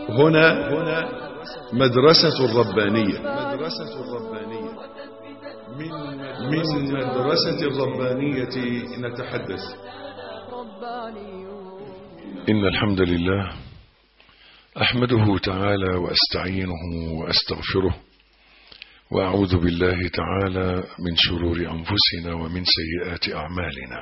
هنا هنا مدرسة الربانية مدرسة الربانية من من مدرسة الربانية نتحدث إن الحمد لله أحمده تعالى وأستعينه وأستغفره وأعوذ بالله تعالى من شرور أنفسنا ومن سيئات أعمالنا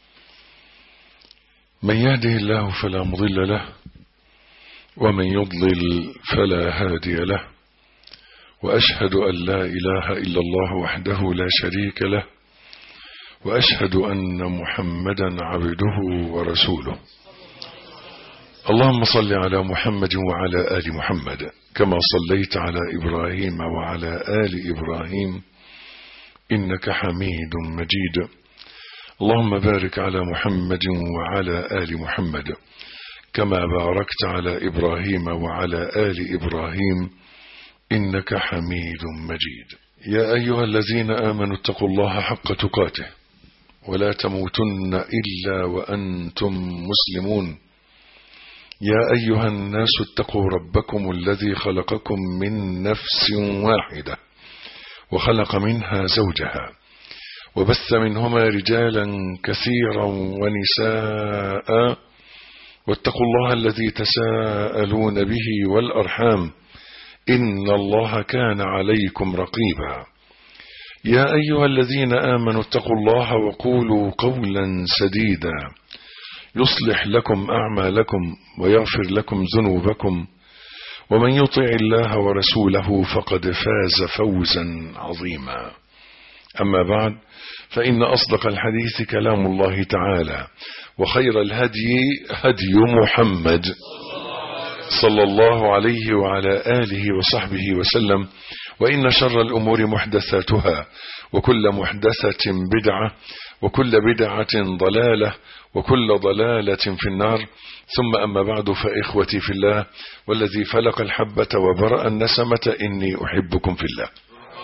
من يهده الله فلا مضل له ومن يضلل فلا هادي له وأشهد أن لا إله إلا الله وحده لا شريك له وأشهد أن محمدا عبده ورسوله اللهم صل على محمد وعلى آل محمد كما صليت على إبراهيم وعلى آل إبراهيم إنك حميد مجيد اللهم بارك على محمد وعلى آل محمد كما باركت على إبراهيم وعلى آل إبراهيم إنك حميد مجيد يا أيها الذين آمنوا اتقوا الله حق تقاته ولا تموتن إلا وأنتم مسلمون يا أيها الناس اتقوا ربكم الذي خلقكم من نفس واحدة وخلق منها زوجها وبث منهما رجالا كثيرا ونساء واتقوا الله الذي تساءلون به والأرحام إن الله كان عليكم رقيبا يا أيها الذين آمنوا اتقوا الله وقولوا قولا سديدا يصلح لكم أعمالكم ويغفر لكم ذنوبكم ومن يطع الله ورسوله فقد فاز فوزا عظيما أما بعد فإن أصدق الحديث كلام الله تعالى وخير الهدي هدي محمد صلى الله عليه وعلى آله وصحبه وسلم وإن شر الأمور محدثاتها وكل محدثة بدعة وكل بدعة ضلالة وكل ضلالة في النار ثم أما بعد فإخوتي في الله والذي فلق الحبة وبرأ النسمة إني أحبكم في الله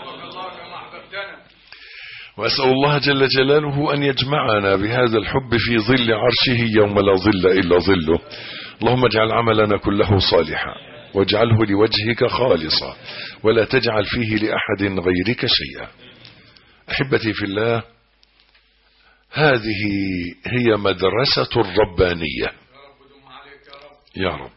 وأسأل الله جل جلاله أن يجمعنا بهذا الحب في ظل عرشه يوم لا ظل إلا ظله اللهم اجعل عملنا كله صالحا واجعله لوجهك خالصا ولا تجعل فيه لأحد غيرك شيئا أحبتي في الله هذه هي مدرسة الربانية يا رب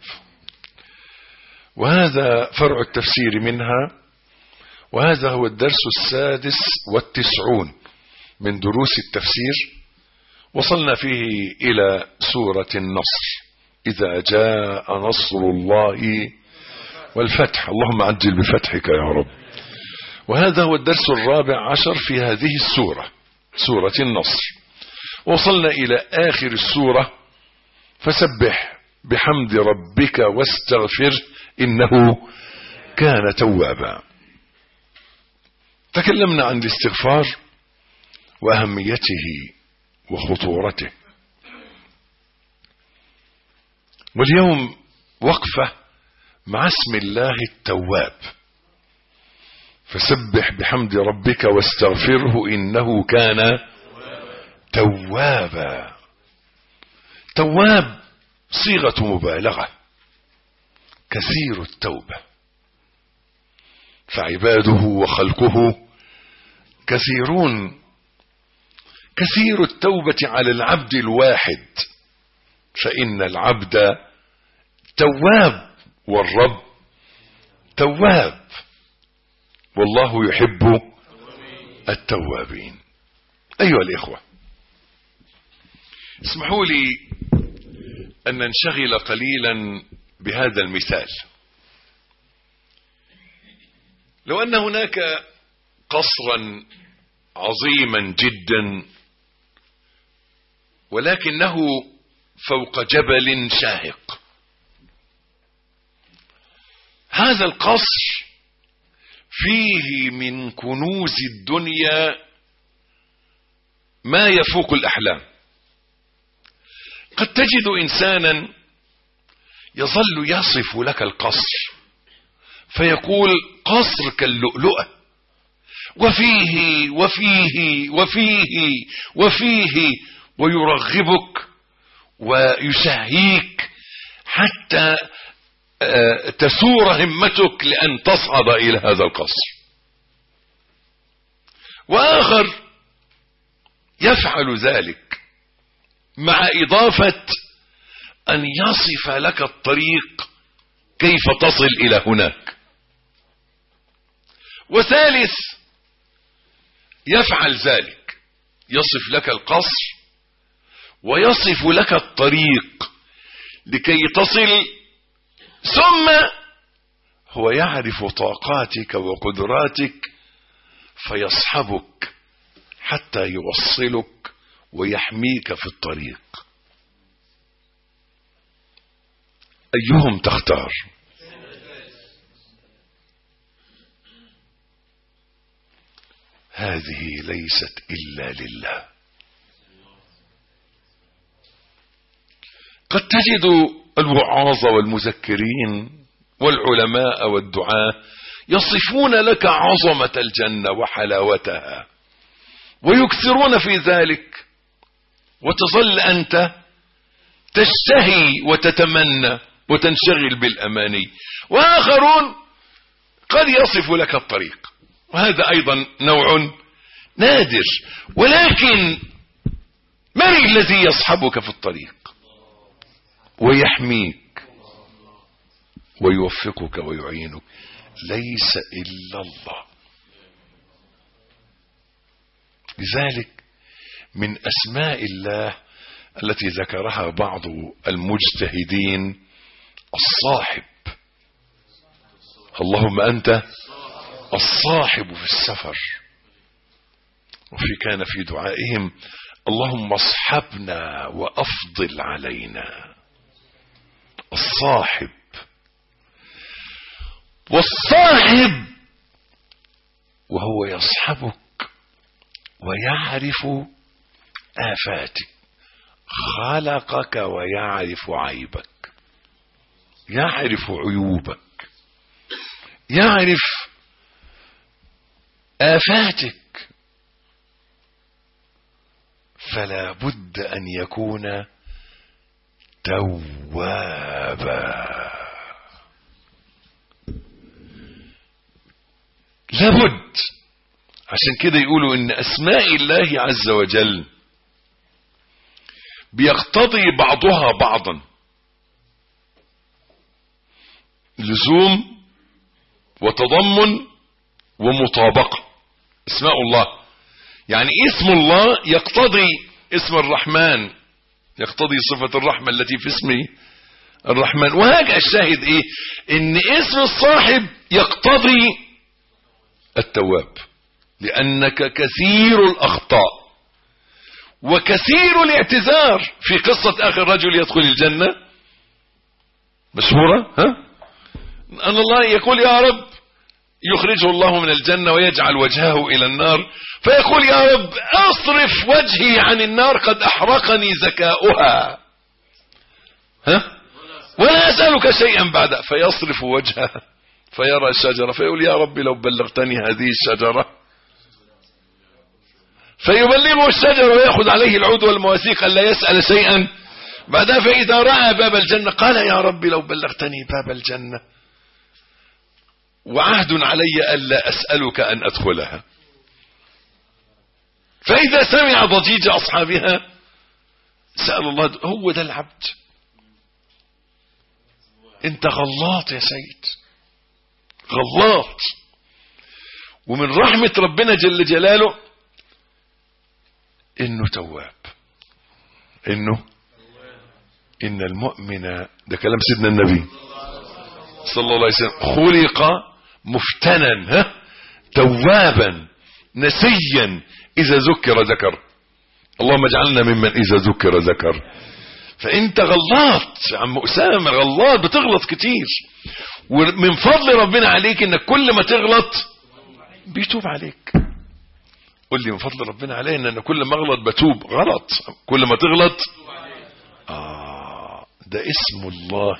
وهذا فرع التفسير منها وهذا هو الدرس السادس والتسعون من دروس التفسير وصلنا فيه إلى سورة النصر إذا جاء نصر الله والفتح اللهم عجل بفتحك يا رب وهذا هو الدرس الرابع عشر في هذه السورة سورة النصر وصلنا إلى آخر السورة فسبح بحمد ربك واستغفر إنه كان توابا تكلمنا عن الاستغفار وأهميته وخطورته واليوم وقفة مع اسم الله التواب فسبح بحمد ربك واستغفره إنه كان توابا تواب صيغة مبالغة كثير التوبة فعباده وخلقه كثيرون كثير التوبة على العبد الواحد فإن العبد تواب والرب تواب والله يحب التوابين أيها الإخوة اسمحوا لي أن ننشغل قليلا بهذا المثال لو أن هناك قصرا عظيما جدا ولكنه فوق جبل شاهق هذا القصر فيه من كنوز الدنيا ما يفوق الأحلام قد تجد إنسانا يظل يصف لك القصر فيقول قصر كاللؤلؤة وفيه وفيه وفيه وفيه ويرغبك ويشهيك حتى آه، تسور همتك لأن تصعد إلى هذا القصر وآخر يفعل ذلك مع إضافة أن يصف لك الطريق كيف تصل إلى هناك وثالث يفعل ذلك يصف لك القصر ويصف لك الطريق لكي تصل ثم هو يعرف طاقاتك وقدراتك فيصحبك حتى يوصلك ويحميك في الطريق أيهم تختار هذه ليست إلا لله قد تجد الوعاظ والمذكرين والعلماء والدعاة يصفون لك عظمة الجنة وحلاوتها ويكثرون في ذلك وتظل أنت تشتهي وتتمنى وتنشغل بالأماني وآخرون قد يصف لك الطريق وهذا أيضا نوع نادر ولكن من الذي يصحبك في الطريق ويحميك ويوفقك ويعينك ليس إلا الله لذلك من أسماء الله التي ذكرها بعض المجتهدين الصاحب اللهم أنت الصاحب في السفر وفي كان في دعائهم اللهم اصحبنا وأفضل علينا الصاحب والصاحب وهو يصحبك ويعرف آفاتك خلقك ويعرف عيبك يعرف عيوبك يعرف آفاتك فلا بد أن يكون توابا لابد عشان كده يقولوا ان اسماء الله عز وجل بيقتضي بعضها بعضا لزوم وتضمن ومطابقة اسماء الله يعني اسم الله يقتضي اسم الرحمن يقتضي صفة الرحمة التي في اسمه الرحمن وهذا الشاهد ايه ان اسم الصاحب يقتضي التواب لأنك كثير الأخطاء وكثير الاعتذار في قصة آخر رجل يدخل الجنة مشهورة ها أن الله يقول يا رب يخرجه الله من الجنة ويجعل وجهه إلى النار فيقول يا رب أصرف وجهي عن النار قد أحرقني زكاؤها ها ولا أسألك شيئا بعد فيصرف وجهه فيرى الشجرة فيقول يا رب لو بلغتني هذه الشجرة فيبلغه الشجرة ويأخذ عليه العود والمواثيق ألا يسأل شيئا بعدها فإذا رأى باب الجنة قال يا رب لو بلغتني باب الجنة وعهد علي ألا أسألك أن أدخلها فإذا سمع ضجيج أصحابها سأل الله هو ده العبد انت غلاط يا سيد غلاط ومن رحمة ربنا جل جلاله انه تواب انه ان المؤمن ده كلام سيدنا النبي صلى الله عليه وسلم خلق مفتنا ها توابا نسيا اذا ذكر ذكر اللهم اجعلنا ممن اذا ذكر ذكر فانت غلط يا عم اسامه غلط بتغلط كتير ومن فضل ربنا عليك انك كل ما تغلط بيتوب عليك قول لي من فضل ربنا علي ان انا كل ما اغلط بتوب غلط كل ما تغلط اه ده اسم الله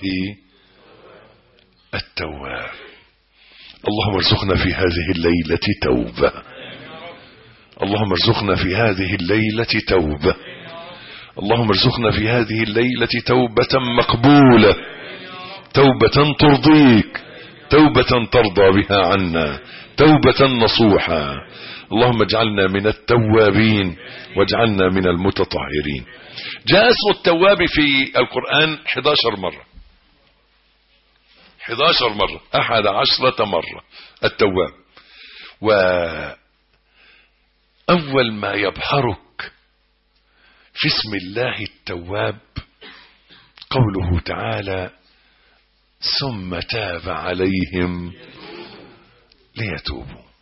التواب اللهم ارزقنا في هذه الليلة توبة اللهم ارزقنا في هذه الليلة توبة اللهم ارزقنا في هذه الليلة توبة مقبولة توبة ترضيك توبة ترضى بها عنا توبة نصوحا اللهم اجعلنا من التوابين واجعلنا من المتطهرين جاء اسم التواب في القرآن 11 مرة 11 مرة أحد عشرة مرة التواب وأول ما يبهرك في اسم الله التواب قوله تعالى ثم تاب عليهم ليتوبوا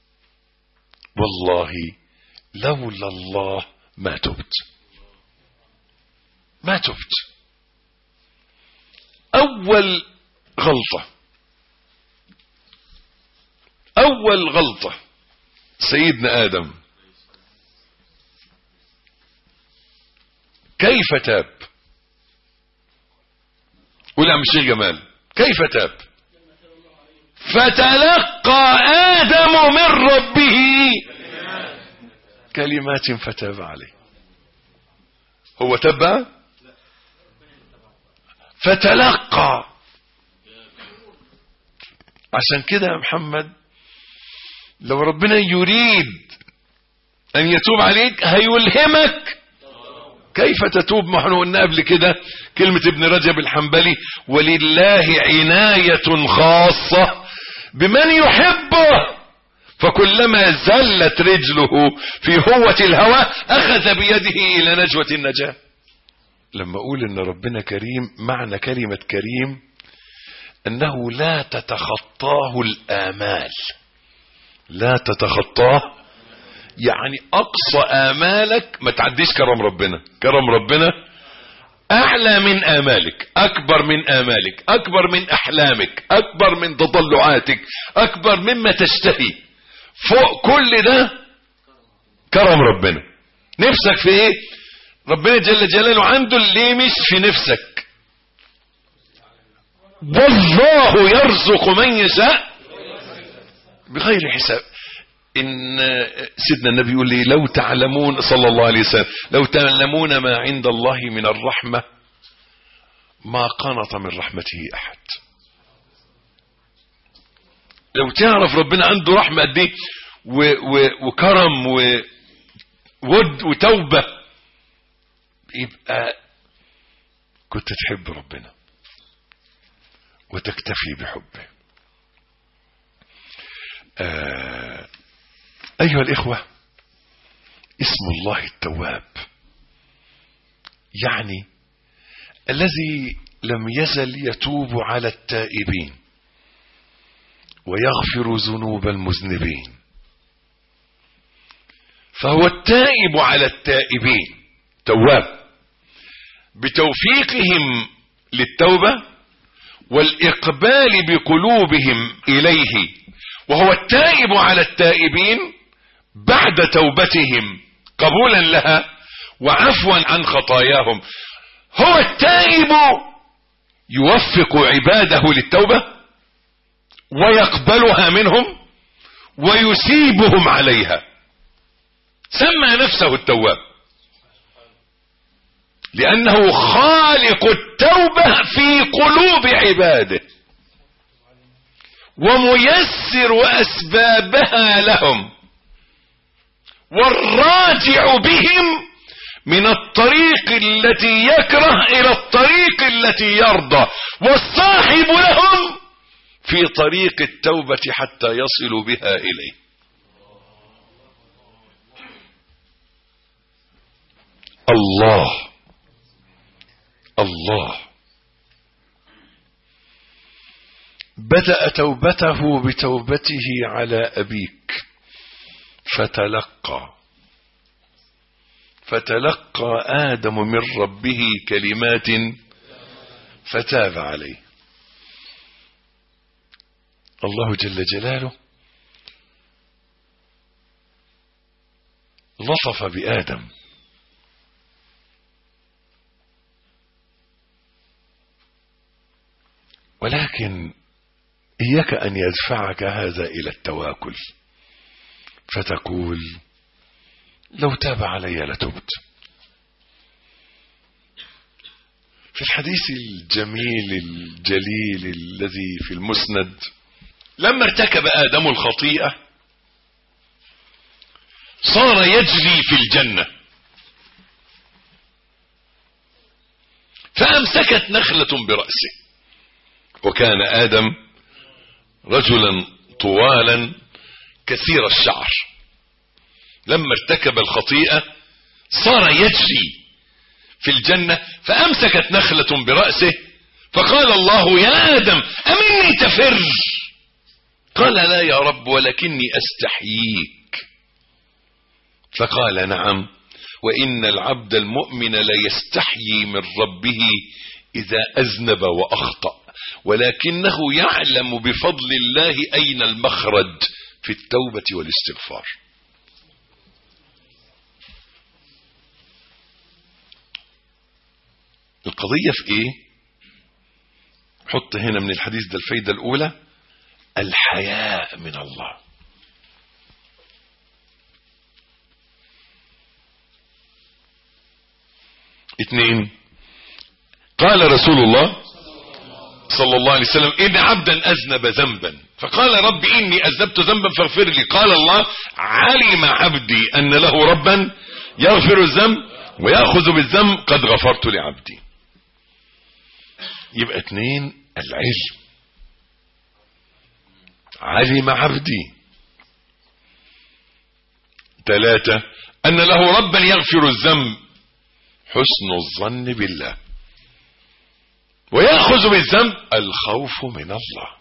والله لولا الله ما تبت ما تبت أول غلطة أول غلطة سيدنا آدم كيف تاب قول يا عم الشيخ جمال كيف تاب فتلقى آدم من ربه كلمات فتاب عليه هو تاب فتلقى عشان كده يا محمد لو ربنا يريد ان يتوب عليك هيلهمك كيف تتوب ما احنا قلنا قبل كده كلمة ابن رجب الحنبلي ولله عناية خاصة بمن يحبه فكلما زلت رجله في هوة الهوى أخذ بيده إلى نجوة النجاة لما أقول إن ربنا كريم معنى كلمة كريم أنه لا تتخطاه الآمال لا تتخطاه يعني أقصى آمالك ما تعديش كرم ربنا كرم ربنا أعلى من آمالك أكبر من آمالك أكبر من أحلامك أكبر من تطلعاتك أكبر مما تشتهي فوق كل ده كرم ربنا نفسك في ايه ربنا جل جلاله عنده اللي مش في نفسك والله يرزق من يشاء بغير حساب ان سيدنا النبي يقول لي لو تعلمون صلى الله عليه وسلم لو تعلمون ما عند الله من الرحمة ما قنط من رحمته احد لو تعرف ربنا عنده رحمة قد ايه وكرم وود وتوبة يبقى كنت تحب ربنا وتكتفي بحبه آه أيها الإخوة اسم الله التواب يعني الذي لم يزل يتوب على التائبين ويغفر ذنوب المذنبين فهو التائب على التائبين تواب بتوفيقهم للتوبة والإقبال بقلوبهم إليه وهو التائب على التائبين بعد توبتهم قبولا لها وعفوا عن خطاياهم هو التائب يوفق عباده للتوبة ويقبلها منهم ويسيبهم عليها سمى نفسه التواب لأنه خالق التوبة في قلوب عباده وميسر أسبابها لهم والراجع بهم من الطريق التي يكره إلى الطريق التي يرضى والصاحب لهم في طريق التوبة حتى يصلوا بها إليه الله الله بدأ توبته بتوبته على أبيك فتلقى فتلقى آدم من ربه كلمات فتاب عليه الله جل جلاله لطف بآدم ولكن إياك أن يدفعك هذا إلى التواكل فتقول لو تاب علي لتبت في الحديث الجميل الجليل الذي في المسند لما ارتكب آدم الخطيئة صار يجري في الجنة فأمسكت نخلة برأسه وكان آدم رجلا طوالا كثير الشعر لما ارتكب الخطيئة صار يجري في الجنة فأمسكت نخلة برأسه فقال الله يا آدم أمني تفر قال لا يا رب ولكني أستحييك فقال نعم وإن العبد المؤمن ليستحيي من ربه إذا أذنب وأخطأ ولكنه يعلم بفضل الله أين المخرج في التوبة والاستغفار القضية في ايه حط هنا من الحديث ده الفايدة الاولى الحياء من الله اثنين قال رسول الله صلى الله عليه وسلم إن عبدا أذنب ذنبا فقال رب إني أذنبت ذنبا فاغفر لي قال الله علم عبدي أن له ربا يغفر الذنب ويأخذ بالذنب قد غفرت لعبدي يبقى اتنين العلم علم عبدي ثلاثة أن له ربا يغفر الذنب حسن الظن بالله ويأخذ بالذنب الخوف من الله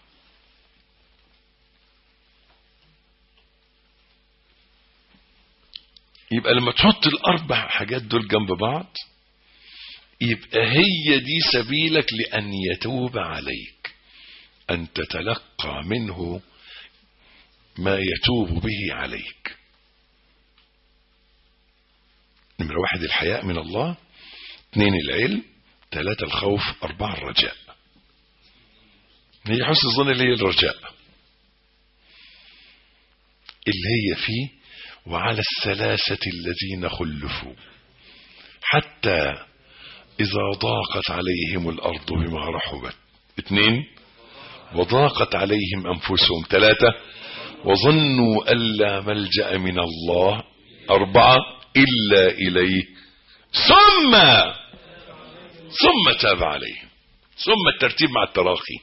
يبقى لما تحط الأربع حاجات دول جنب بعض يبقى هي دي سبيلك لأن يتوب عليك أن تتلقى منه ما يتوب به عليك نمرة واحد الحياء من الله اثنين العلم ثلاثة الخوف أربعة الرجاء هي حسن الظن اللي هي الرجاء اللي هي فيه وعلى الثلاثة الذين خلفوا حتى إذا ضاقت عليهم الأرض بما رحبت اثنين وضاقت عليهم أنفسهم ثلاثة وظنوا ألا ملجأ من الله أربعة إلا إليه ثم ثم تاب عليهم ثم الترتيب مع التراخي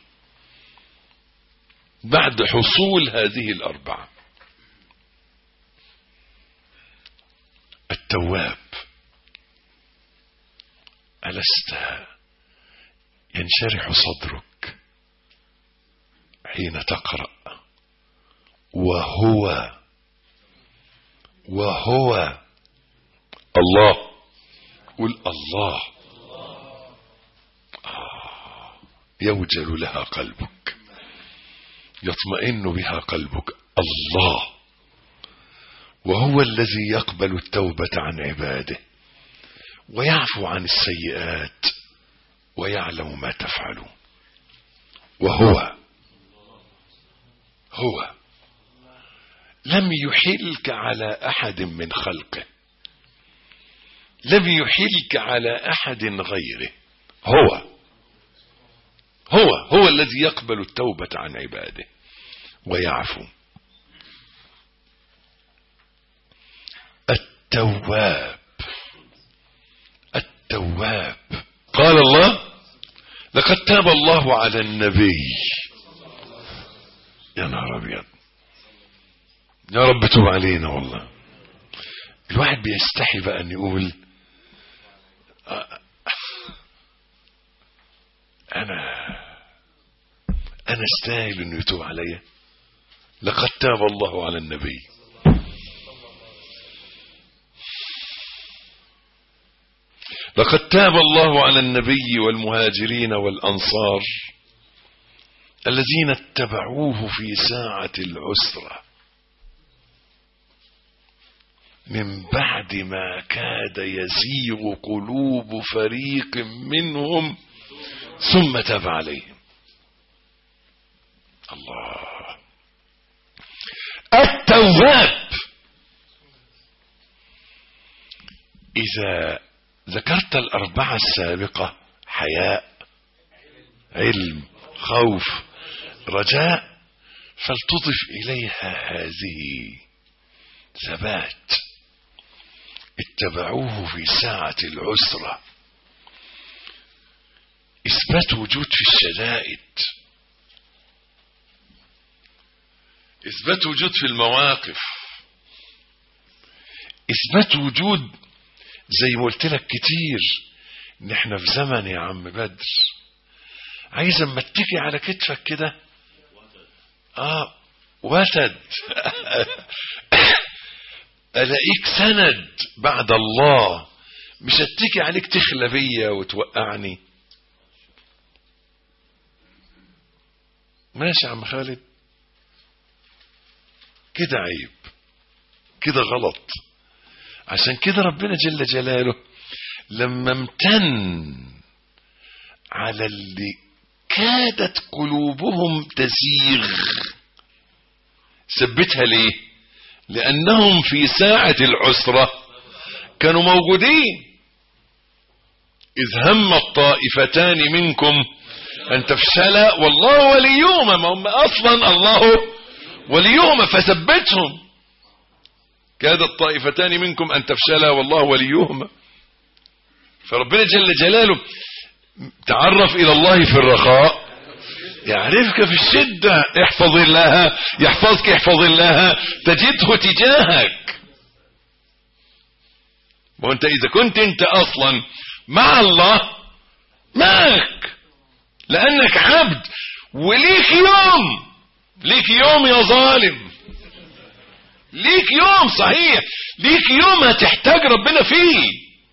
بعد حصول هذه الأربعة التواب ألست ينشرح صدرك حين تقرأ وهو وهو الله قل الله آه يوجل لها قلبك يطمئن بها قلبك الله وهو الذي يقبل التوبة عن عباده ويعفو عن السيئات ويعلم ما تفعلون وهو هو لم يحلك على احد من خلقه لم يحلك على احد غيره هو هو هو الذي يقبل التوبة عن عباده ويعفو التواب التواب قال الله لقد تاب الله على النبي يا نهار ابيض يا رب تب علينا والله الواحد بيستحي بقى ان يقول انا انا استاهل انه يتوب عليا لقد تاب الله على النبي لقد تاب الله على النبي والمهاجرين والأنصار الذين اتبعوه في ساعة العسرة من بعد ما كاد يزيغ قلوب فريق منهم ثم تاب عليهم الله التواب إذا ذكرت الأربعة السابقة حياء علم خوف رجاء فلتضف إليها هذه ثبات اتبعوه في ساعة العسرة إثبات وجود في الشدائد إثبات وجود في المواقف إثبات وجود زي ما قلت لك كتير إن إحنا في زمن يا عم بدر عايز اما اتكي على كتفك كده اه وتد الاقيك سند بعد الله مش اتكي عليك تخلى بيا وتوقعني ماشي يا عم خالد كده عيب كده غلط عشان كده ربنا جل جلاله لما امتن على اللي كادت قلوبهم تزيغ ثبتها ليه لانهم في ساعة العسرة كانوا موجودين اذ هم الطائفتان منكم ان تفشلا والله وليهما ما هم اصلا الله وليهما فثبتهم كاد الطائفتان منكم ان تفشلا والله وليهما فربنا جل جلاله تعرف الى الله في الرخاء يعرفك في الشدة احفظ الله يحفظك احفظ الله تجده تجاهك وانت اذا كنت انت اصلا مع الله معك لانك عبد وليك يوم ليك يوم يا ظالم ليك يوم صحيح ليك يوم هتحتاج ربنا فيه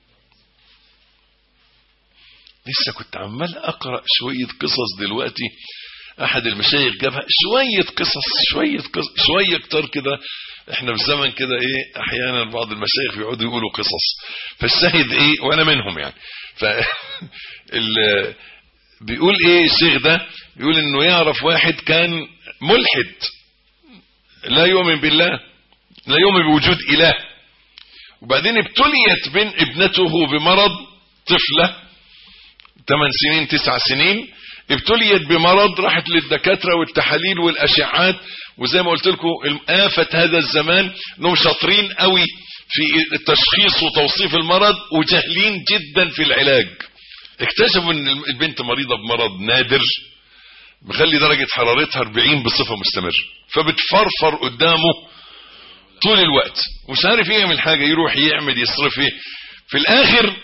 لسه كنت عمال اقرا شويه قصص دلوقتي احد المشايخ جابها شويه قصص شويه قصص شويه كتار كده احنا في زمن كده ايه احيانا بعض المشايخ بيقعدوا يقولوا قصص فالشاهد ايه وانا منهم يعني ف ال... بيقول ايه الشيخ ده بيقول انه يعرف واحد كان ملحد لا يؤمن بالله لا يؤمن بوجود اله وبعدين ابتليت بين ابنته بمرض طفله 8 سنين 9 سنين ابتليت بمرض راحت للدكاترة والتحاليل والأشعات وزي ما قلت لكم آفة هذا الزمان انهم شاطرين قوي في التشخيص وتوصيف المرض وجاهلين جدا في العلاج اكتشفوا ان البنت مريضة بمرض نادر مخلي درجة حرارتها 40 بصفة مستمرة فبتفرفر قدامه طول الوقت مش عارف يعمل حاجة يروح يعمل يصرف ايه في الاخر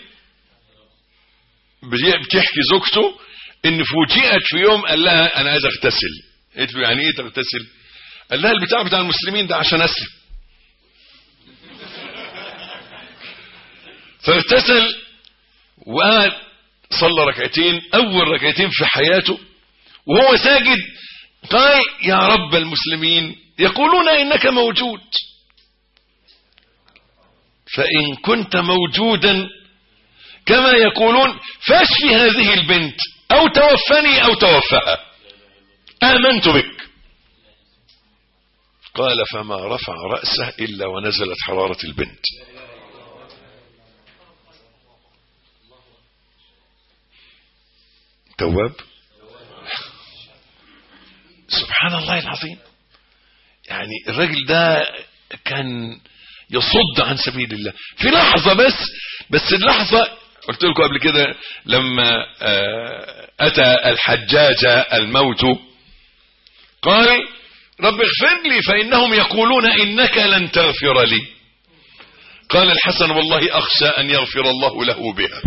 بتحكي زوجته ان فوجئت في يوم قال لها انا عايز اغتسل قالت له يعني ايه تغتسل قال لها البتاع بتاع المسلمين ده عشان اسلم فاغتسل وقال صلى ركعتين اول ركعتين في حياته وهو ساجد قال يا رب المسلمين يقولون انك موجود فان كنت موجودا كما يقولون فاشفي هذه البنت او توفني او توفها امنت بك قال فما رفع رأسه الا ونزلت حرارة البنت تواب سبحان الله العظيم يعني الراجل ده كان يصد عن سبيل الله في لحظة بس بس اللحظة قلت لكم قبل كده لما أتى الحجاج الموت قال رب اغفر لي فإنهم يقولون إنك لن تغفر لي قال الحسن والله أخشى أن يغفر الله له بها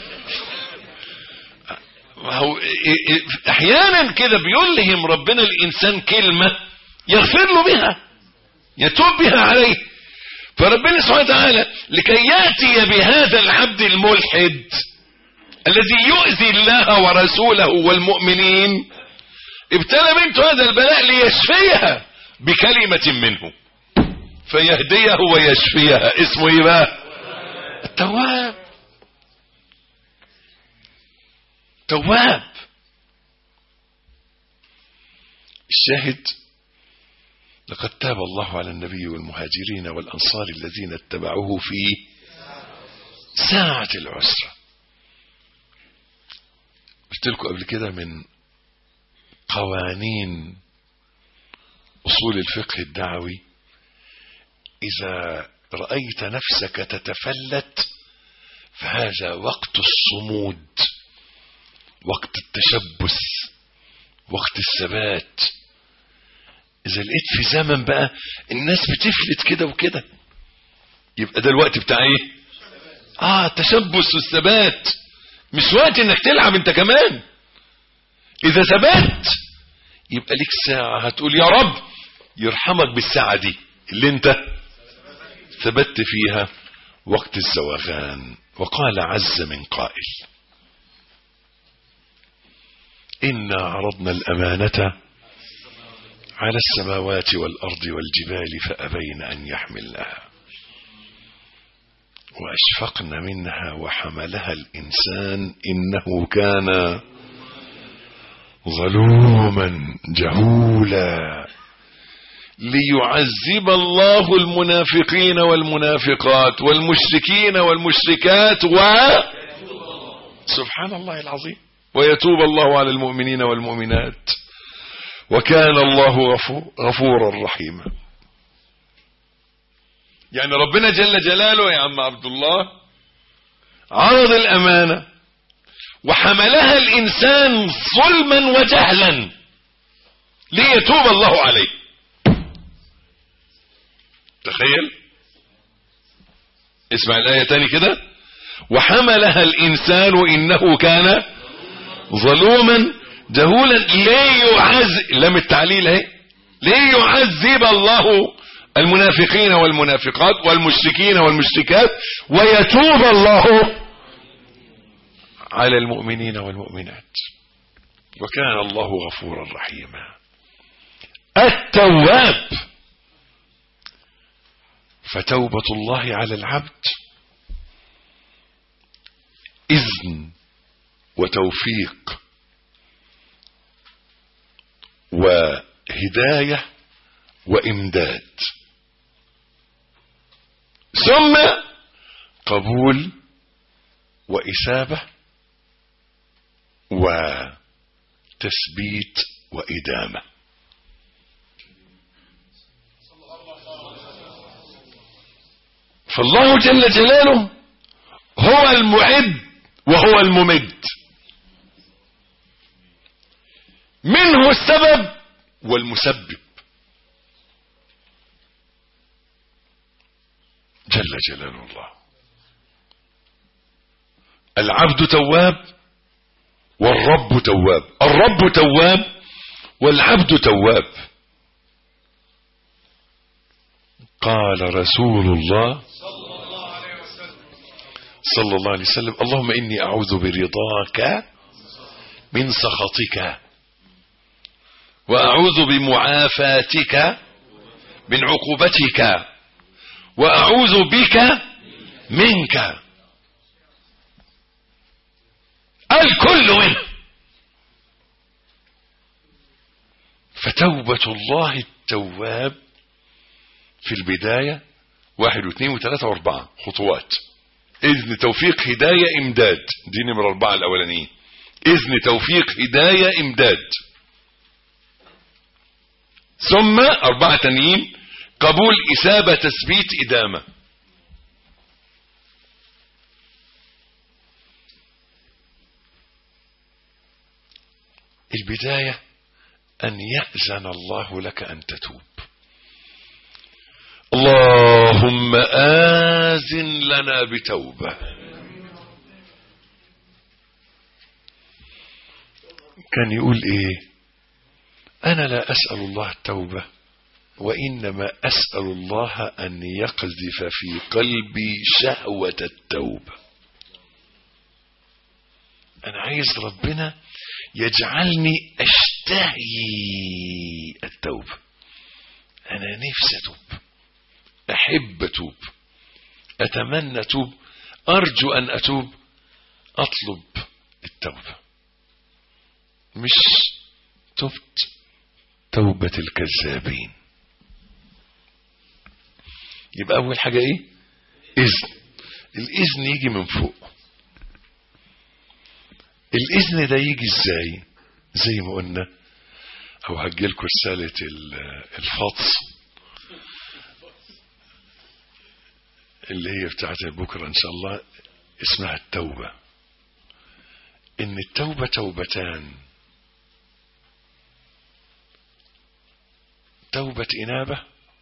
هو احيانا كده بيلهم ربنا الانسان كلمة يغفر له بها يتوب بها عليه فربنا سبحانه وتعالى لكي يأتي بهذا العبد الملحد الذي يؤذي الله ورسوله والمؤمنين ابتلى بنته هذا البلاء ليشفيها بكلمة منه فيهديه ويشفيها اسمه ايه بقى التواب تواب الشاهد لقد تاب الله على النبي والمهاجرين والأنصار الذين اتبعوه في ساعة العسرة قلت لكم قبل كده من قوانين أصول الفقه الدعوي إذا رأيت نفسك تتفلت فهذا وقت الصمود وقت التشبث وقت الثبات إذا لقيت في زمن بقى الناس بتفلت كده وكده يبقى ده الوقت بتاع ايه اه التشبث والثبات مش وقت انك تلعب انت كمان اذا ثبت يبقى ليك ساعة هتقول يا رب يرحمك بالساعة دي اللي انت ثبت فيها وقت الزواغان وقال عز من قائل إنا عرضنا الأمانة على السماوات والأرض والجبال فأبين أن يحملنها وأشفقن منها وحملها الإنسان إنه كان ظلوما جهولا ليعذب الله المنافقين والمنافقات والمشركين والمشركات و سبحان الله العظيم ويتوب الله على المؤمنين والمؤمنات وكان الله غفور غفورا رحيما يعني ربنا جل جلاله يا عم عبد الله عرض الأمانة وحملها الإنسان ظلما وجهلا ليتوب الله عليه تخيل اسمع الآية تاني كده وحملها الإنسان إنه كان ظلوما جهولا ليعذب لم التعليل اهي ليعذب الله المنافقين والمنافقات والمشركين والمشركات ويتوب الله على المؤمنين والمؤمنات وكان الله غفورا رحيما التواب فتوبة الله على العبد إذن وتوفيق وهداية وإمداد ثم قبول وإثابة وتثبيت وإدامة فالله جل جلاله هو المعد وهو الممد منه السبب والمسبب جل جلال الله العبد تواب والرب تواب الرب تواب والعبد تواب قال رسول الله صلى الله عليه وسلم اللهم إني أعوذ برضاك من سخطك وأعوذ بمعافاتك من عقوبتك وأعوذ بك منك الكل منه فتوبة الله التواب في البداية واحد واثنين وثلاثة واربعة خطوات إذن توفيق هداية إمداد دي نمرة أربعة الأولانيين إذن توفيق هداية إمداد ثم أربعة تانيين قبول إثابة تثبيت إدامة البداية أن يأذن الله لك أن تتوب اللهم آذن لنا بتوبة كان يقول ايه انا لا اسأل الله التوبة وانما اسأل الله ان يقذف في قلبي شهوة التوبة انا عايز ربنا يجعلني اشتهي التوبة انا نفسي اتوب احب اتوب اتمنى اتوب ارجو ان اتوب اطلب التوبة مش تبت توبة الكذابين يبقى اول حاجة ايه اذن الاذن يجي من فوق الإذن ده يجي ازاي زي ما قلنا أو هجيلكوا رسالة الفطس اللي هي بتاعت بكرة إن شاء الله اسمها التوبة إن التوبة توبتان توبة إنابة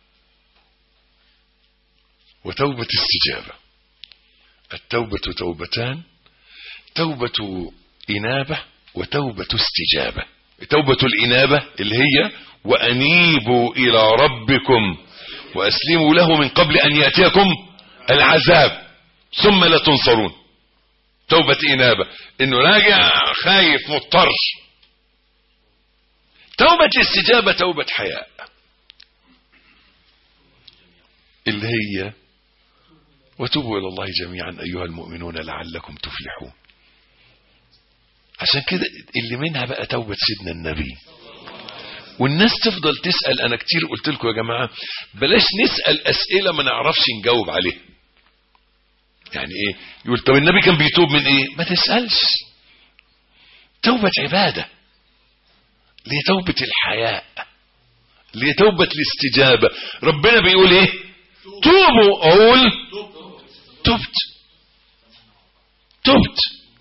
وتوبة استجابة التوبة توبتان توبة إنابة وتوبة استجابة توبة الإنابة اللي هي وأنيبوا إلى ربكم وأسلموا له من قبل أن يأتيكم العذاب ثم لا تنصرون توبة إنابة إنه راجع خايف مضطر توبة الاستجابة توبة حياء اللي هي وتوبوا إلى الله جميعا أيها المؤمنون لعلكم تفلحون عشان كده اللي منها بقى توبة سيدنا النبي والناس تفضل تسأل أنا كتير قلت لكم يا جماعة بلاش نسأل أسئلة ما نعرفش نجاوب عليها يعني ايه يقول طب النبي كان بيتوب من ايه ما تسألش توبة عبادة ليه توبة الحياء ليه توبة الاستجابة ربنا بيقول ايه توبوا اقول تبت تبت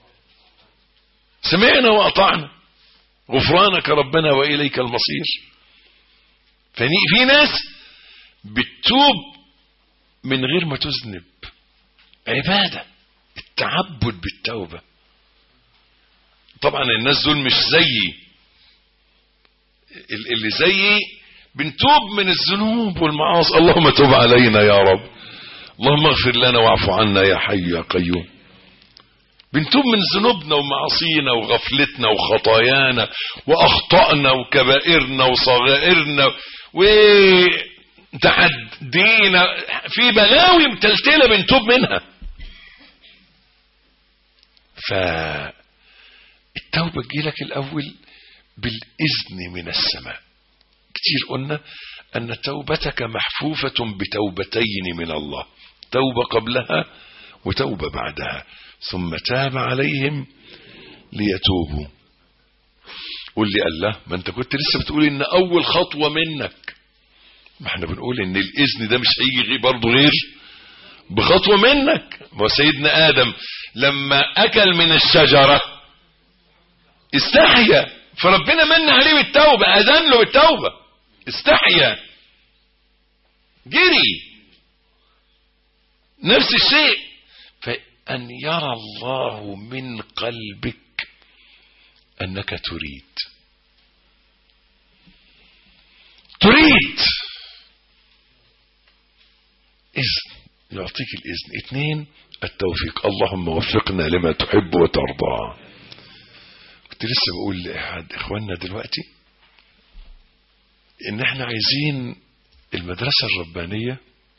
سمعنا واطعنا غفرانك ربنا واليك المصير في ناس بتتوب من غير ما تذنب عبادة التعبد بالتوبة طبعا الناس دول مش زيي اللي زيي بنتوب من الذنوب والمعاصي اللهم تب علينا يا رب اللهم اغفر لنا واعف عنا يا حي يا قيوم بنتوب من ذنوبنا ومعاصينا وغفلتنا وخطايانا واخطائنا وكبائرنا وصغائرنا وتعدينا في بلاوي متلتله بنتوب منها فالتوبة تجيلك الأول بالإذن من السماء كتير قلنا أن توبتك محفوفة بتوبتين من الله توبة قبلها وتوبة بعدها ثم تاب عليهم ليتوبوا قول لي الله ما انت كنت لسه بتقول ان اول خطوة منك ما احنا بنقول ان الاذن ده مش هيجي برضه غير بخطوة منك وسيدنا آدم لما أكل من الشجرة استحيا فربنا من عليه بالتوبة أذن له بالتوبة استحيا جري نفس الشيء فأن يرى الله من قلبك أنك تريد تريد إذن يعطيك الإذن اثنين التوفيق اللهم وفقنا لما تحب وترضى كنت لسه بقول لأحد إخواننا دلوقتي إن إحنا عايزين المدرسة الربانية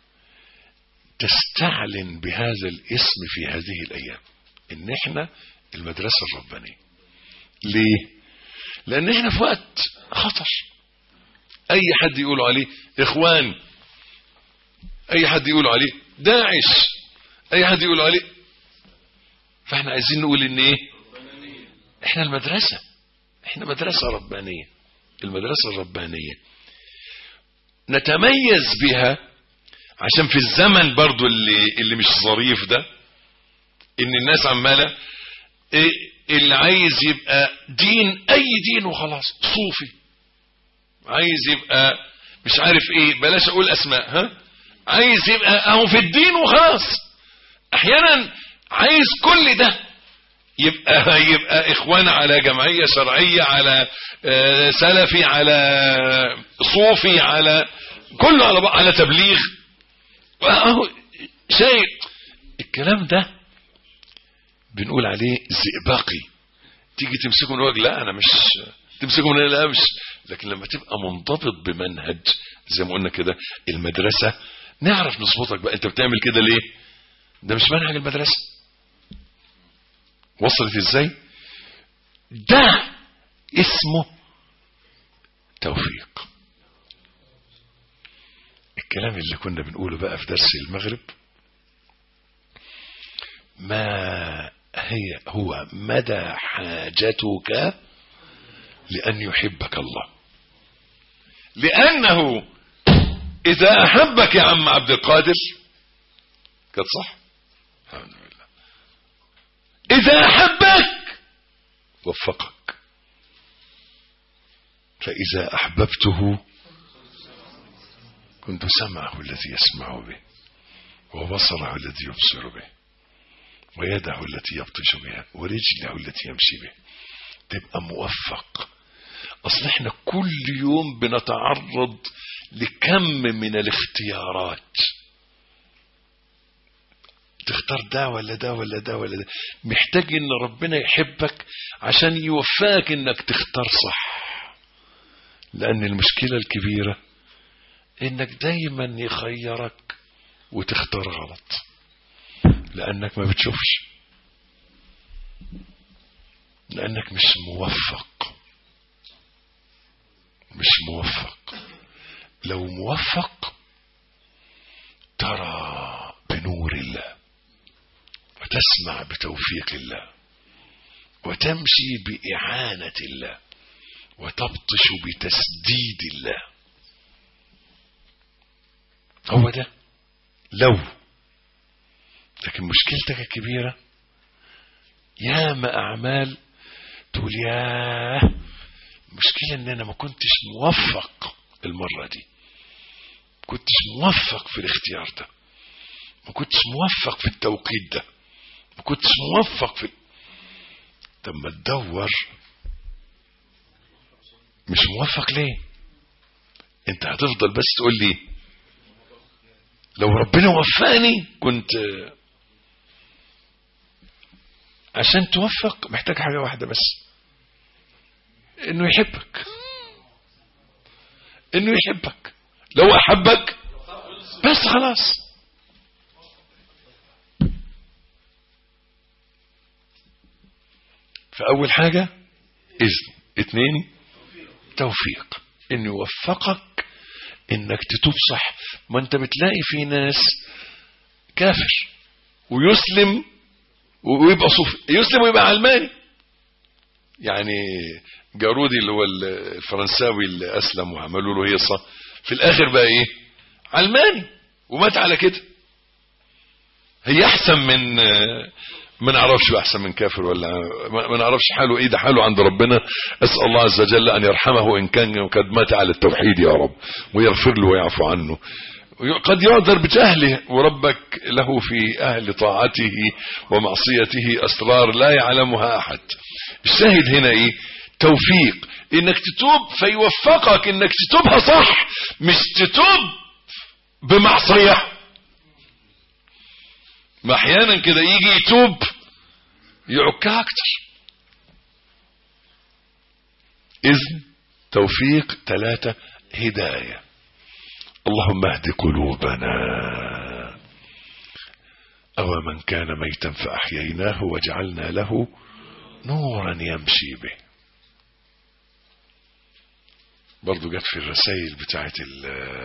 تستعلن بهذا الاسم في هذه الأيام إن إحنا المدرسة الربانية ليه؟ لأن إحنا في وقت خطر أي حد يقول عليه إخوان أي حد يقول عليه داعش أي حد يقول عليه فإحنا عايزين نقول إن إيه؟ إحنا المدرسة إحنا مدرسة ربانية المدرسة الربانية نتميز بها عشان في الزمن برضو اللي, اللي مش ظريف ده ان الناس عمالة إيه اللي عايز يبقى دين اي دين وخلاص صوفي عايز يبقى مش عارف ايه بلاش اقول اسماء ها عايز يبقى اهو في الدين وخلاص احيانا عايز كل ده يبقى يبقى اخوان على جمعيه شرعيه على سلفي على صوفي على كله على على تبليغ اهو شيء الكلام ده بنقول عليه زئبقي تيجي تمسكه من وجه لا انا مش تمسكه من لا مش لكن لما تبقى منضبط بمنهج زي ما قلنا كده المدرسه نعرف نظبطك بقى انت بتعمل كده ليه ده مش منهج المدرسه وصلت ازاي ده اسمه توفيق الكلام اللي كنا بنقوله بقى في درس المغرب ما هي هو مدى حاجتك لأن يحبك الله لأنه إذا أحبك يا عم عبد القادر كانت صح الحمد لله إذا أحبك وفقك فإذا أحببته كنت سمعه الذي يسمع به وبصره الذي يبصر به ويده التي يبطش بها ورجله التي يمشي به تبقى موفق اصل احنا كل يوم بنتعرض لكم من الاختيارات تختار ده ولا ده ولا ده ولا ده محتاج ان ربنا يحبك عشان يوفقك انك تختار صح لان المشكلة الكبيرة انك دايما يخيرك وتختار غلط لانك ما بتشوفش لانك مش موفق مش موفق لو موفق ترى بنور الله وتسمع بتوفيق الله وتمشي بإعانة الله وتبطش بتسديد الله هو ده لو لكن مشكلتك الكبيرة ياما أعمال تقول ياه المشكلة ان انا ما كنتش موفق المرة دي ما كنتش موفق في الاختيار ده ما كنتش موفق في التوقيت ده ما كنتش موفق في طب ما تدور مش موفق ليه انت هتفضل بس تقول لي لو ربنا وفقني كنت عشان توفق محتاج حاجة واحدة بس انه يحبك انه يحبك لو احبك بس خلاص فاول حاجة اذن اتنين توفيق انه يوفقك انك تتوب صح ما انت بتلاقي في ناس كافر ويسلم ويبقى صوفي يسلم ويبقى علماني يعني جارودي اللي هو الفرنساوي اللي اسلم وعملوا له هيصه في الاخر بقى ايه علماني ومات على كده هي احسن من ما نعرفش احسن من كافر ولا ما نعرفش حاله ايه ده حاله عند ربنا اسال الله عز وجل ان يرحمه ان كان قد مات على التوحيد يا رب ويغفر له ويعفو عنه قد يعذر بجهله وربك له في أهل طاعته ومعصيته أسرار لا يعلمها أحد الشاهد هنا إيه توفيق إنك تتوب فيوفقك إنك تتوبها صح مش تتوب بمعصية ما أحيانا كده يجي يتوب يعكها أكتر إذن توفيق ثلاثة هدايه اللهم اهد قلوبنا أو من كان ميتا فأحييناه وجعلنا له نورا يمشي به برضو جت في الرسائل بتاعت ال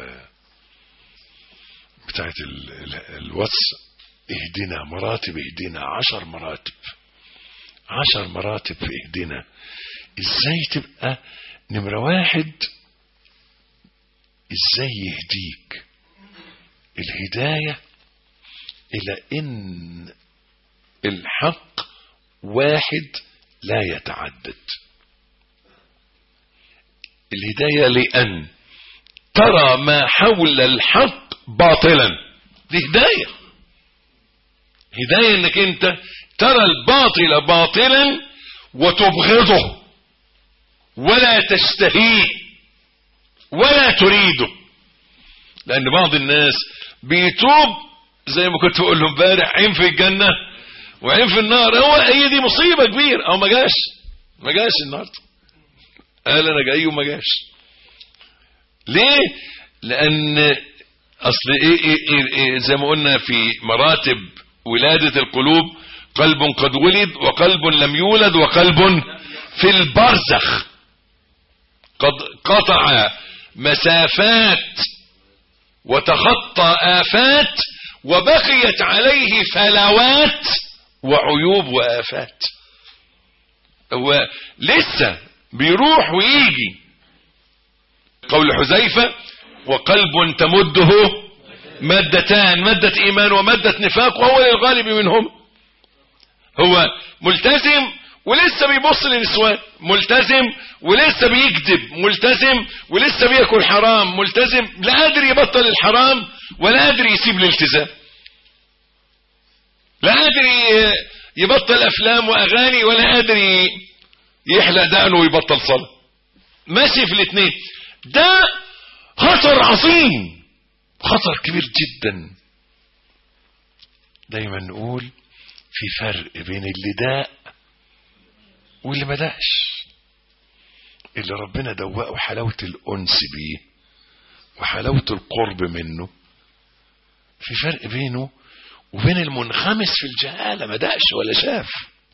بتاعت ال الواتس اهدنا مراتب اهدنا عشر مراتب عشر مراتب في اهدنا ازاي تبقى نمرة واحد ازاي يهديك الهداية الى ان الحق واحد لا يتعدد الهداية لان ترى ما حول الحق باطلا دي هداية هداية انك انت ترى الباطل باطلا وتبغضه ولا تشتهيه ولا تريده لان بعض الناس بيتوب زي ما كنت بقول لهم امبارح عين في الجنه وعين في النار هو هي دي مصيبه كبيره او ما جاش ما جاش النهارده قال انا جاي وما جاش ليه لان اصل إيه, إيه, إيه, ايه زي ما قلنا في مراتب ولاده القلوب قلب قد ولد وقلب لم يولد وقلب في البرزخ قد قطع مسافات وتخطى آفات وبقيت عليه فلوات وعيوب وآفات هو لسه بيروح ويجي قول حذيفة وقلب تمده مادتان مادة إيمان ومادة نفاق وهو للغالب منهم هو ملتزم ولسه بيبص للنسوان ملتزم ولسه بيكذب ملتزم ولسه بياكل حرام ملتزم لا قادر يبطل الحرام ولا قادر يسيب الالتزام لا قادر يبطل افلام واغاني ولا قادر يحلق دقنه ويبطل صلاه ماشي في الاثنين ده خطر عظيم خطر كبير جدا دايما نقول في فرق بين اللي داء واللي ما داش اللي ربنا دوقه حلاوة الأنس بيه وحلاوة القرب منه في فرق بينه وبين المنخمس في الجهالة ما داش ولا شاف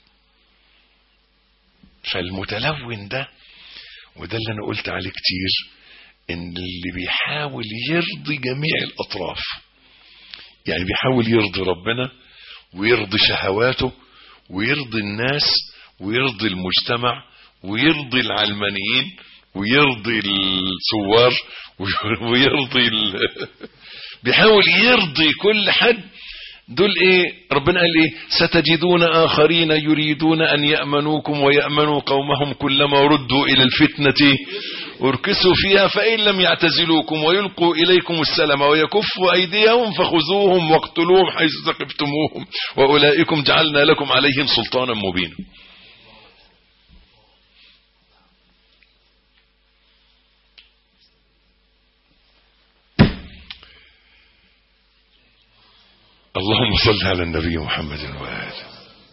فالمتلون ده وده اللي انا قلت عليه كتير ان اللي بيحاول يرضي جميع الاطراف يعني بيحاول يرضي ربنا ويرضي شهواته ويرضي الناس ويرضي المجتمع ويرضي العلمانيين ويرضي الثوار ويرضي ال... بيحاول يرضي كل حد دول ايه ربنا قال ايه ستجدون اخرين يريدون ان يامنوكم ويامنوا قومهم كلما ردوا الى الفتنه اركسوا فيها فان لم يعتزلوكم ويلقوا اليكم السلام ويكفوا ايديهم فخذوهم واقتلوهم حيث ثقفتموهم واولئكم جعلنا لكم عليهم سلطانا مبينا اللهم صل على النبي محمد وآله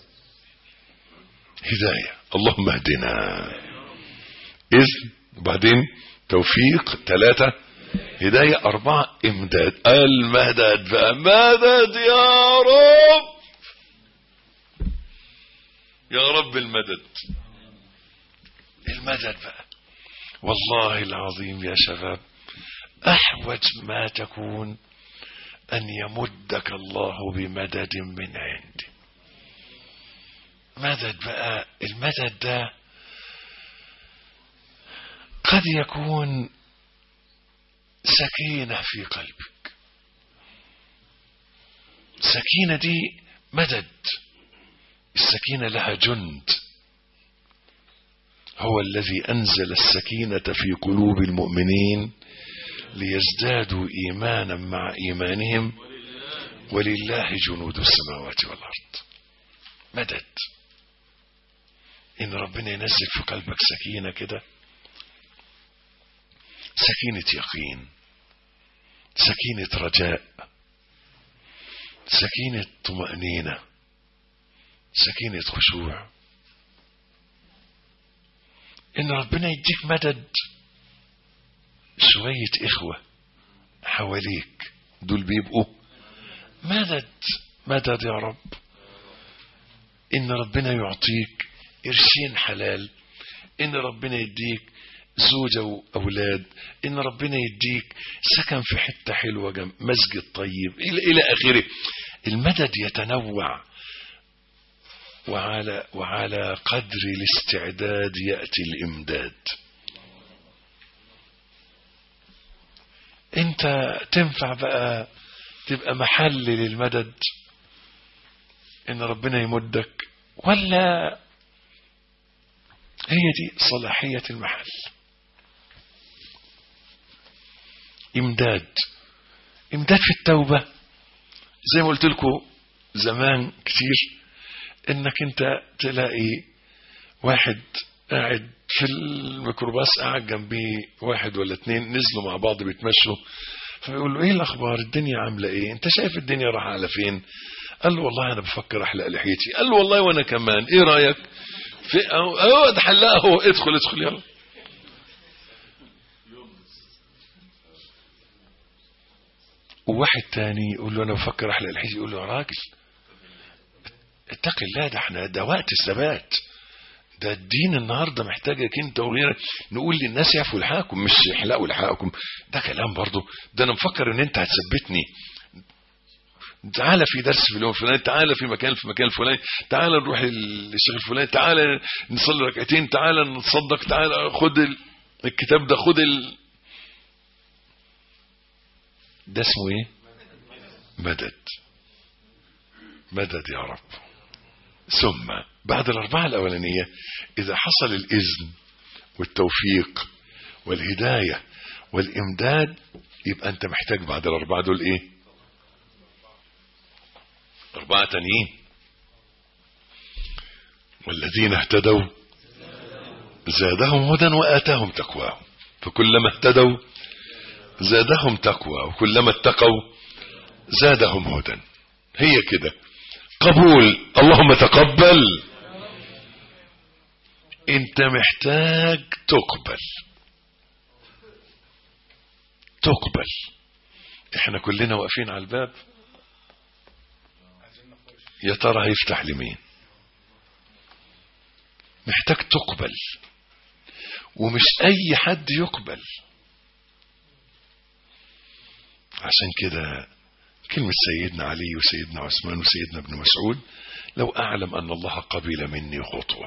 هداية اللهم اهدنا إذ وبعدين توفيق ثلاثة هداية أربعة إمداد المدد بقى مدد يا رب يا رب المدد المدد بقى والله العظيم يا شباب أحوج ما تكون أن يمدك الله بمدد من عنده مدد بقى المدد ده قد يكون سكينة في قلبك السكينة دي مدد السكينة لها جند هو الذي أنزل السكينة في قلوب المؤمنين ليزدادوا إيمانا مع إيمانهم ولله جنود السماوات والأرض مدد إن ربنا ينزل في قلبك سكينة كده سكينة يقين سكينة رجاء سكينة طمأنينة سكينة خشوع إن ربنا يديك مدد شوية إخوة حواليك دول بيبقوا مدد مدد يا رب إن ربنا يعطيك قرشين حلال إن ربنا يديك زوجة وأولاد إن ربنا يديك سكن في حتة حلوة جنب مسجد طيب إلى, إلى آخره المدد يتنوع وعلى, وعلى قدر الاستعداد يأتي الإمداد انت تنفع بقى تبقى محل للمدد ان ربنا يمدك ولا هي دي صلاحية المحل امداد امداد في التوبة زي ما قلت لكم زمان كتير انك انت تلاقي واحد قاعد في الميكروباص قاعد جنبيه واحد ولا اتنين نزلوا مع بعض بيتمشوا فيقول له ايه الاخبار الدنيا عامله ايه انت شايف الدنيا راح على فين قال له والله انا بفكر احلق لحيتي قال له والله وانا كمان ايه رايك في اهو ده حلقها اهو ادخل ادخل يلا وواحد تاني يقول له انا بفكر احلق لحيتي يقول له يا راجل اتق الله ده احنا ده وقت الثبات ده الدين النهارده محتاجك انت وغيرك نقول للناس يعفوا لحاكم مش يحلقوا لحاكم ده كلام برضه ده انا مفكر ان انت هتثبتني تعالى في درس في اليوم الفلاني تعالى في مكان في مكان الفلاني تعالى نروح للشيخ الفلاني تعالى نصلي ركعتين تعالى نتصدق تعالى خد الكتاب ده خد ال... ده اسمه ايه مدد مدد يا رب ثم بعد الأربعة الأولانية إذا حصل الإذن والتوفيق والهداية والإمداد يبقى أنت محتاج بعد الأربعة دول إيه أربعة تانيين والذين اهتدوا زادهم هدى وآتاهم تقواهم فكلما اهتدوا زادهم تقوى وكلما اتقوا زادهم هدى هي كده قبول اللهم تقبل انت محتاج تقبل تقبل احنا كلنا واقفين على الباب يا ترى هيفتح لمين محتاج تقبل ومش اي حد يقبل عشان كده كلمة سيدنا علي وسيدنا عثمان وسيدنا ابن مسعود لو أعلم أن الله قبل مني خطوة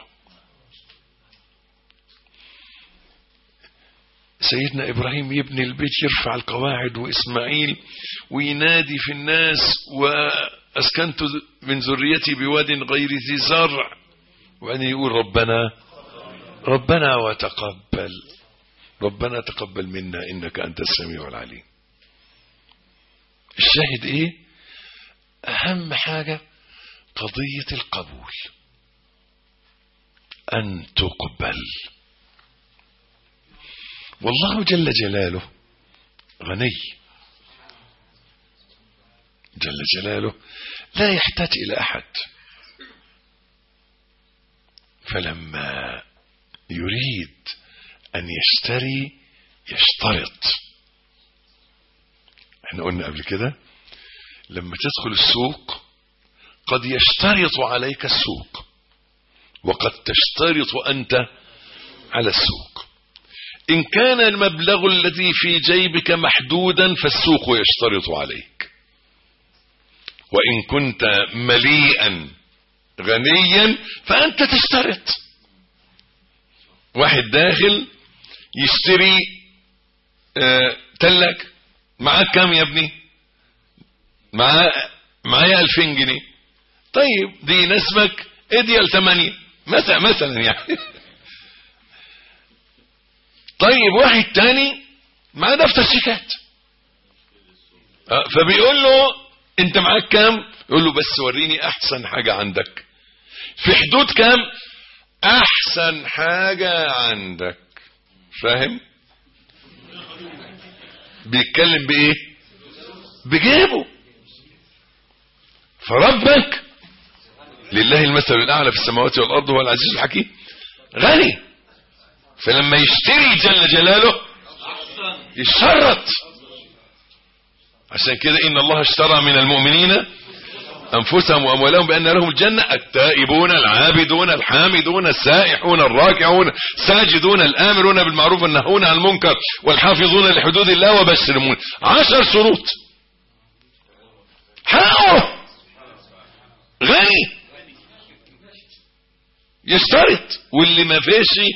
سيدنا إبراهيم يبني البيت يرفع القواعد وإسماعيل وينادي في الناس وأسكنت من ذريتي بواد غير ذي زرع وبعدين يقول ربنا ربنا وتقبل ربنا تقبل منا إنك أنت السميع العليم الشاهد ايه اهم حاجة قضية القبول ان تقبل والله جل جلاله غني جل جلاله لا يحتاج الى احد فلما يريد ان يشتري يشترط احنا قلنا قبل كده لما تدخل السوق قد يشترط عليك السوق وقد تشترط أنت على السوق إن كان المبلغ الذي في جيبك محدودا فالسوق يشترط عليك وإن كنت مليئا غنيا فأنت تشترط واحد داخل يشتري آه تلاج معاك كام يا ابني معاه معايا 2000 جنيه طيب دي نسبك ادي ل 8 مثلا مثلا يعني طيب واحد تاني معاه دفتر شيكات فبيقول له انت معاك كام يقول له بس وريني احسن حاجة عندك في حدود كام احسن حاجة عندك فاهم بيتكلم بايه بجيبه فربك لله المثل الاعلى في السماوات والارض هو العزيز الحكيم غني فلما يشتري جل جلاله يشرط عشان كده ان الله اشترى من المؤمنين انفسهم واموالهم بان لهم الجنه التائبون العابدون الحامدون السائحون الراكعون ساجدون الامرون بالمعروف والنهون عن المنكر والحافظون لحدود الله وبشر المؤمنين عشر شروط حقه غني يشترط واللي ما فيش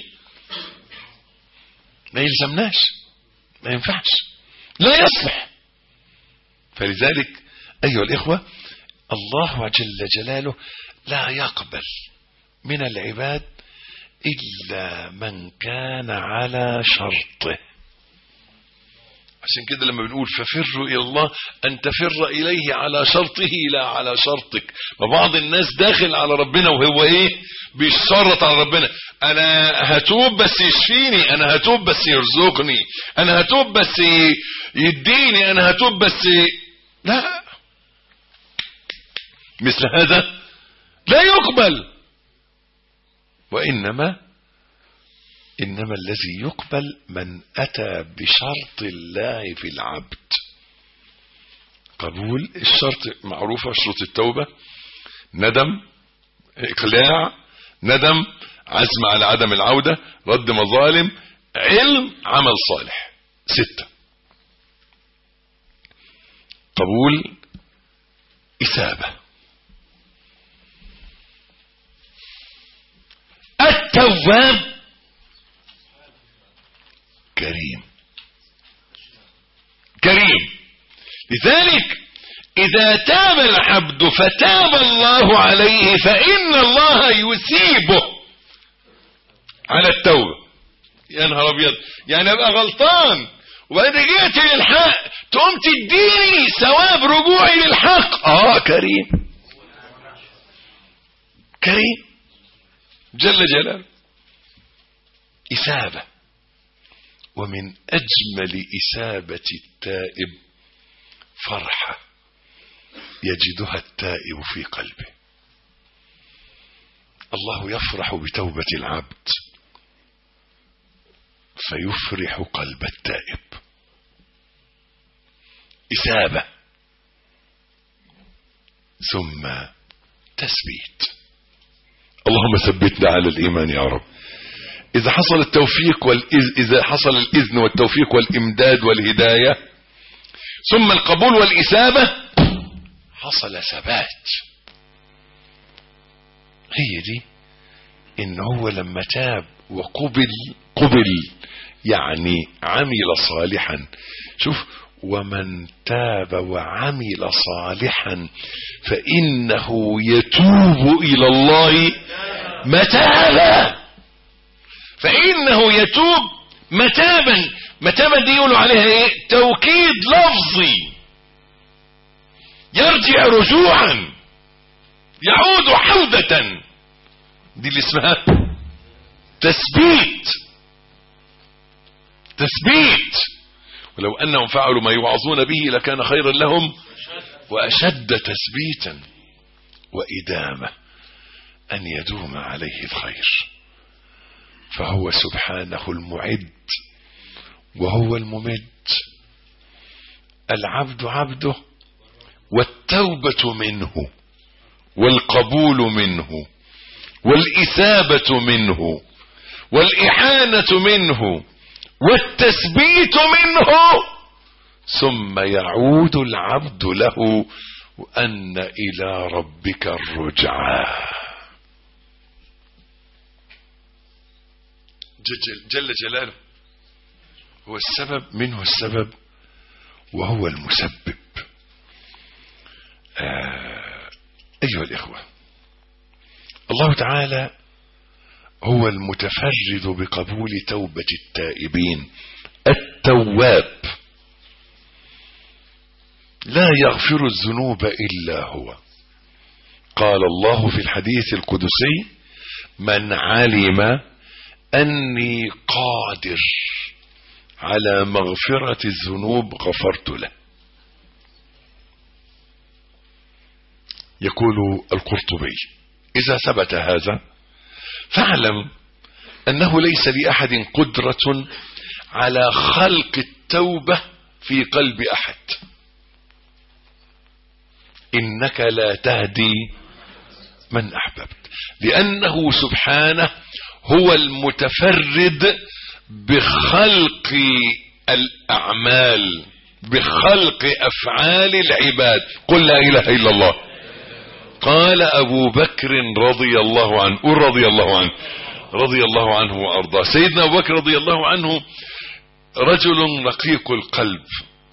ما يلزمناش ما ينفعش لا يصلح فلذلك ايها الاخوه الله جل جلاله لا يقبل من العباد إلا من كان على شرطه عشان كده لما بنقول ففروا إلى الله أن تفر إليه على شرطه لا على شرطك وبعض الناس داخل على ربنا وهو إيه بيشرط على ربنا أنا هتوب بس يشفيني أنا هتوب بس يرزقني أنا هتوب بس يديني أنا هتوب بس لا مثل هذا لا يقبل وإنما إنما الذي يقبل من أتى بشرط الله في العبد قبول الشرط معروفة شروط التوبة ندم إقلاع ندم عزم على عدم العودة رد مظالم علم عمل صالح ستة قبول إثابة التواب كريم كريم لذلك إذا تاب العبد فتاب الله عليه فإن الله يثيبه على التوبة يا نهار أبيض يعني أبقى غلطان وبعد رجعت للحق تقوم تديني ثواب رجوعي للحق اه كريم كريم جل جلاله إثابة ومن أجمل إثابة التائب فرحة يجدها التائب في قلبه الله يفرح بتوبة العبد فيفرح قلب التائب إثابة ثم تثبيت اللهم ثبتنا على الإيمان يا رب إذا حصل التوفيق والإذ إذا حصل الإذن والتوفيق والإمداد والهداية ثم القبول والإثابة حصل ثبات هي دي إن هو لما تاب وقبل قبل يعني عمل صالحا شوف ومن تاب وعمل صالحا فإنه يتوب إلى الله متابا فإنه يتوب متابا متابا دي يقولوا عليها ايه توكيد لفظي يرجع رجوعا يعود حودة دي اللي اسمها تثبيت تثبيت ولو أنهم فعلوا ما يوعظون به لكان خيرا لهم وأشد تثبيتا وإدامة أن يدوم عليه الخير فهو سبحانه المعد وهو الممد العبد عبده والتوبة منه والقبول منه والإثابة منه والإحانة منه والتثبيت منه ثم يعود العبد له وأن إلى ربك الرجعى جل, جل جلاله هو السبب منه السبب وهو المسبب آه أيها الإخوة الله تعالى هو المتفرد بقبول توبة التائبين التواب لا يغفر الذنوب إلا هو قال الله في الحديث القدسي من علم أني قادر على مغفرة الذنوب غفرت له يقول القرطبي إذا ثبت هذا فاعلم أنه ليس لأحد قدرة على خلق التوبة في قلب أحد إنك لا تهدي من أحببت لأنه سبحانه هو المتفرد بخلق الأعمال بخلق أفعال العباد قل لا إله إلا الله قال أبو بكر رضي الله عنه قل رضي الله عنه رضي الله عنه وأرضاه سيدنا أبو بكر رضي الله عنه رجل رقيق القلب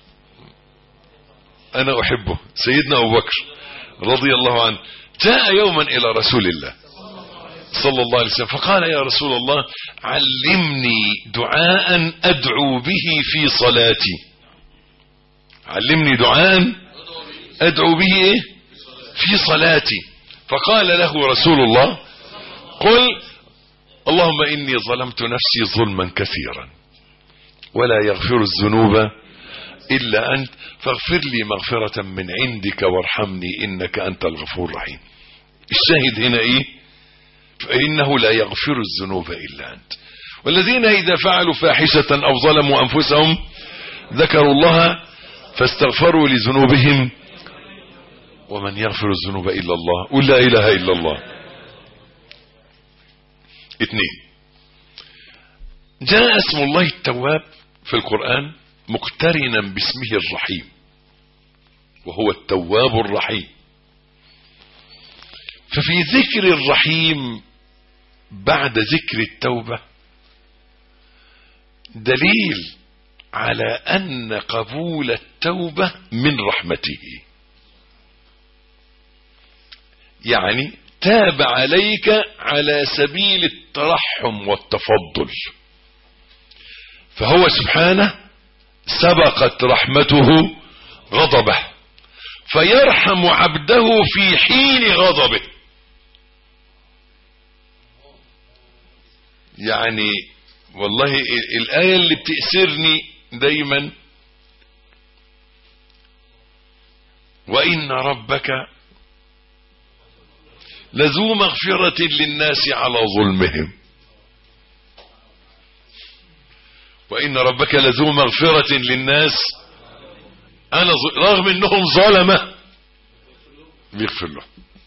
أنا أحبه سيدنا أبو بكر رضي الله عنه جاء يوما إلى رسول الله صلى الله عليه وسلم فقال يا رسول الله علمني دعاء أدعو به في صلاتي علمني دعاء أدعو به إيه؟ في صلاتي فقال له رسول الله قل اللهم إني ظلمت نفسي ظلما كثيرا ولا يغفر الذنوب إلا أنت فاغفر لي مغفرة من عندك وارحمني إنك أنت الغفور الرحيم الشاهد هنا إيه فإنه لا يغفر الذنوب إلا أنت والذين إذا فعلوا فاحشة أو ظلموا أنفسهم ذكروا الله فاستغفروا لذنوبهم ومن يغفر الذنوب إلا الله قل لا إله إلا الله اثنين جاء اسم الله التواب في القرآن مقترنا باسمه الرحيم وهو التواب الرحيم ففي ذكر الرحيم بعد ذكر التوبة دليل على أن قبول التوبة من رحمته يعني تاب عليك على سبيل الترحم والتفضل فهو سبحانه سبقت رحمته غضبه فيرحم عبده في حين غضبه يعني والله الآية اللي بتأسرني دايما وإن ربك لذو مغفرة للناس على ظلمهم وإن ربك لذو مغفرة للناس أنا ظ... رغم أنهم ظلمة بيغفر له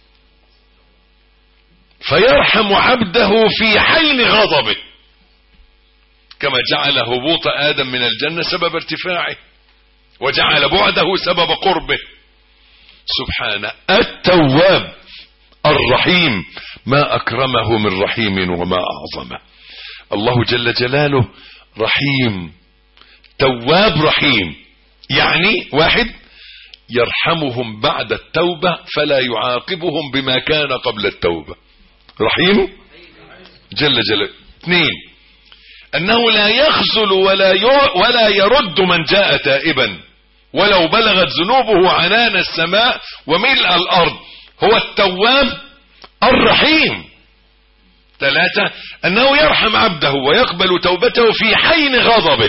فيرحم عبده في حين غضبه كما جعل هبوط آدم من الجنة سبب ارتفاعه وجعل بعده سبب قربه سبحانه التواب الرحيم ما أكرمه من رحيم وما أعظمه الله جل جلاله رحيم تواب رحيم يعني واحد يرحمهم بعد التوبة فلا يعاقبهم بما كان قبل التوبة رحيم جل جلاله اثنين أنه لا يخذل ولا ولا يرد من جاء تائبا ولو بلغت ذنوبه عنان السماء وملء الأرض هو التواب الرحيم ثلاثة أنه يرحم عبده ويقبل توبته في حين غضبه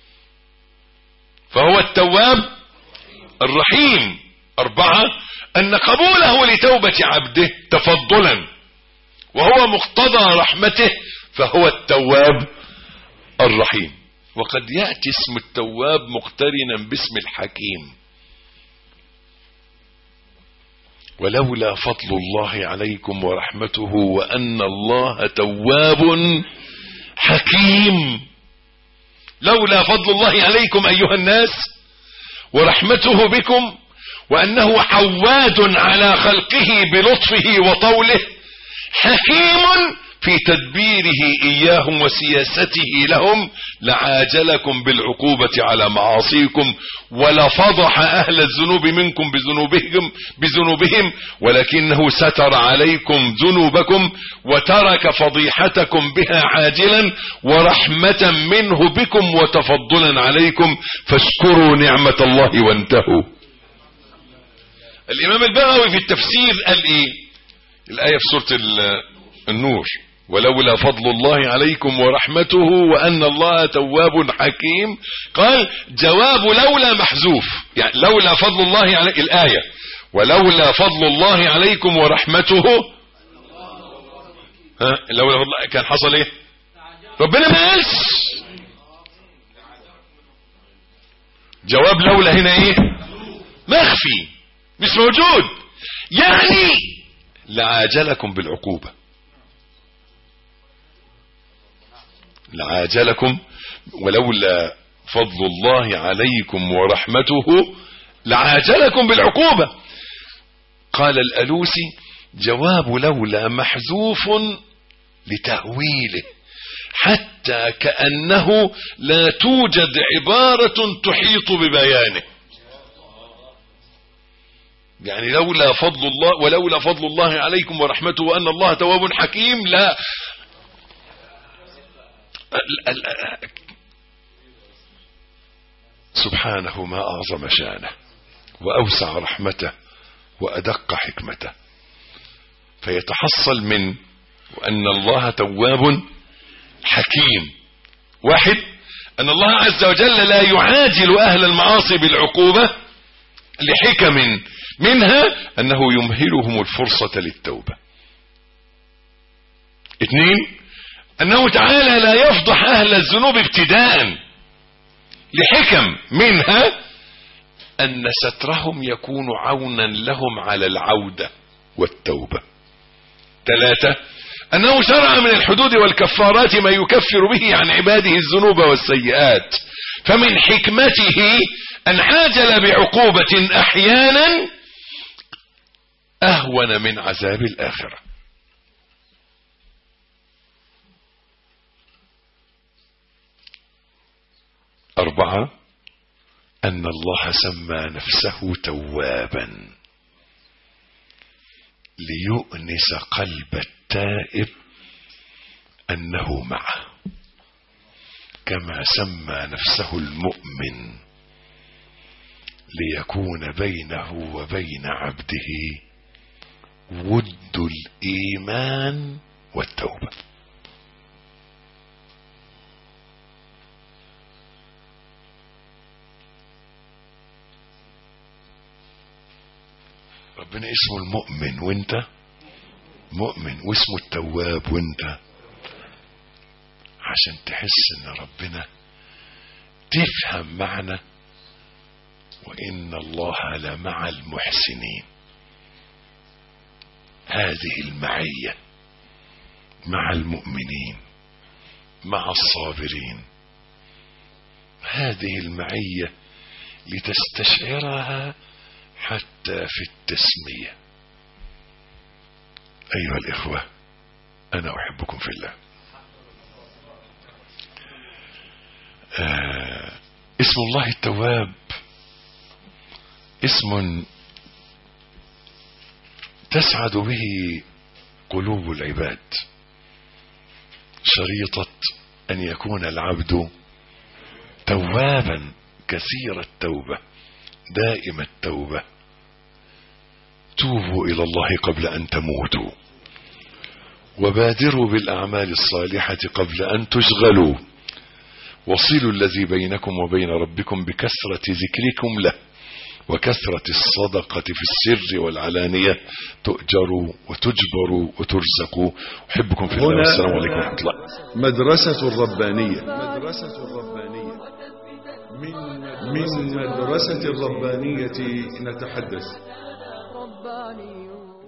فهو التواب الرحيم أربعة أن قبوله لتوبة عبده تفضلا وهو مقتضى رحمته فهو التواب الرحيم وقد يأتي اسم التواب مقترنا باسم الحكيم ولولا فضل الله عليكم ورحمته وأن الله تواب حكيم لولا فضل الله عليكم أيها الناس ورحمته بكم وأنه عواد على خلقه بلطفه وطوله حكيم في تدبيره إياهم وسياسته لهم لعاجلكم بالعقوبة على معاصيكم ولفضح أهل الذنوب منكم بذنوبهم, بذنوبهم ولكنه ستر عليكم ذنوبكم وترك فضيحتكم بها عاجلا ورحمة منه بكم وتفضلا عليكم فاشكروا نعمة الله وانتهوا الإمام البغوي في التفسير قال إيه الآية في سورة النور ولولا فضل الله عليكم ورحمته وأن الله تواب حكيم قال جواب لولا محذوف يعني لولا فضل الله عليك الآية ولولا فضل الله عليكم ورحمته ها لولا فضل الله كان حصل ايه ربنا ما قالش جواب لولا هنا ايه مخفي مش موجود يعني لعاجلكم بالعقوبه لعاجلكم ولولا فضل الله عليكم ورحمته لعاجلكم بالعقوبة قال الألوسي جواب لولا محذوف لتأويله حتى كأنه لا توجد عبارة تحيط ببيانه يعني لولا فضل الله ولولا فضل الله عليكم ورحمته وأن الله تواب حكيم لا سبحانه ما أعظم شانه وأوسع رحمته وأدق حكمته فيتحصل من وأن الله تواب حكيم واحد أن الله عز وجل لا يعاجل أهل المعاصي بالعقوبة لحكم منها أنه يمهلهم الفرصة للتوبة اثنين أنه تعالى لا يفضح أهل الذنوب ابتداء لحكم منها أن سترهم يكون عونا لهم على العودة والتوبة ثلاثة أنه شرع من الحدود والكفارات ما يكفر به عن عباده الذنوب والسيئات فمن حكمته أن عاجل بعقوبة أحيانا أهون من عذاب الآخرة أربعة أن الله سمى نفسه توابا ليؤنس قلب التائب أنه معه كما سمى نفسه المؤمن ليكون بينه وبين عبده ود الإيمان والتوبة ربنا اسمه المؤمن وانت مؤمن واسمه التواب وانت عشان تحس ان ربنا تفهم معنى وان الله لمع المحسنين هذه المعية مع المؤمنين مع الصابرين هذه المعية لتستشعرها حتى في التسمية أيها الإخوة أنا أحبكم في الله آه اسم الله التواب اسم تسعد به قلوب العباد شريطة أن يكون العبد توابا كثير التوبة دائم التوبة توبوا إلى الله قبل أن تموتوا وبادروا بالأعمال الصالحة قبل أن تشغلوا وصلوا الذي بينكم وبين ربكم بكثرة ذكركم له وكثرة الصدقة في السر والعلانية تؤجروا وتجبروا وترزقوا أحبكم في الله هنا والسلام عليكم ورحمة الله مدرسة الربانية مدرسة الربانية من مدرسة الربانية نتحدث رباني